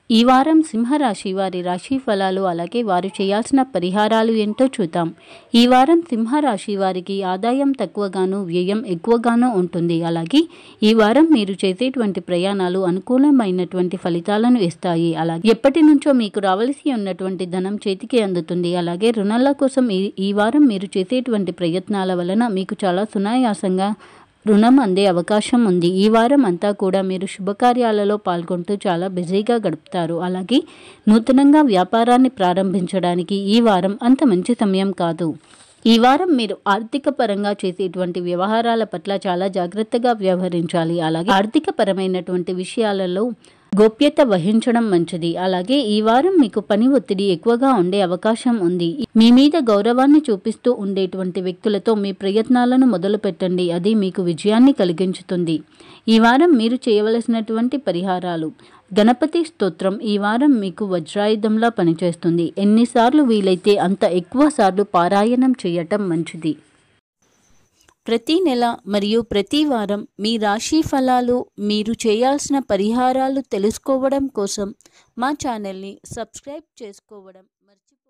ఈ వారం సింహరాశి వారి రాశి ఫలాలు అలాగే వారు చేయాల్సిన పరిహారాలు ఏంటో చూద్దాం ఈ వారం సింహరాశి వారికి ఆదాయం తక్కువగాను వ్యయం ఎక్కువగాను ఉంటుంది అలాగే ఈ వారం మీరు చేసేటువంటి ప్రయాణాలు అనుకూలమైనటువంటి ఫలితాలను ఇస్తాయి అలాగే ఎప్పటి నుంచో మీకు రావలసి ఉన్నటువంటి ధనం చేతికి అందుతుంది అలాగే రుణాల కోసం ఈ ఈ వారం మీరు చేసేటువంటి ప్రయత్నాల వలన మీకు చాలా సునాయాసంగా రుణం అందే అవకాశం ఉంది ఈ వారం అంతా కూడా మీరు శుభకార్యాలలో పాల్గొంటూ చాలా బిజీగా గడుపుతారు అలాగే నూతనంగా వ్యాపారాన్ని ప్రారంభించడానికి ఈ వారం అంత మంచి సమయం కాదు ఈ వారం మీరు ఆర్థిక పరంగా చేసేటువంటి వ్యవహారాల పట్ల చాలా జాగ్రత్తగా వ్యవహరించాలి అలాగే ఆర్థిక పరమైనటువంటి విషయాలలో గోప్యత వహించడం మంచిది అలాగే ఈ వారం మీకు పని ఒత్తిడి ఎక్కువగా ఉండే అవకాశం ఉంది మీ మీద గౌరవాన్ని చూపిస్తూ ఉండేటువంటి వ్యక్తులతో మీ ప్రయత్నాలను మొదలు పెట్టండి అది మీకు విజయాన్ని కలిగించుతుంది ఈ వారం మీరు చేయవలసినటువంటి పరిహారాలు గణపతి స్తోత్రం ఈ వారం మీకు వజ్రాయుధంలా పనిచేస్తుంది ఎన్నిసార్లు వీలైతే అంత ఎక్కువ సార్లు పారాయణం చేయటం మంచిది ప్రతి నెల మరియు ప్రతి వారం మీ రాశి ఫలాలు మీరు చేయాల్సిన పరిహారాలు తెలుసుకోవడం కోసం మా ఛానల్ని సబ్స్క్రైబ్ చేసుకోవడం మర్చిపో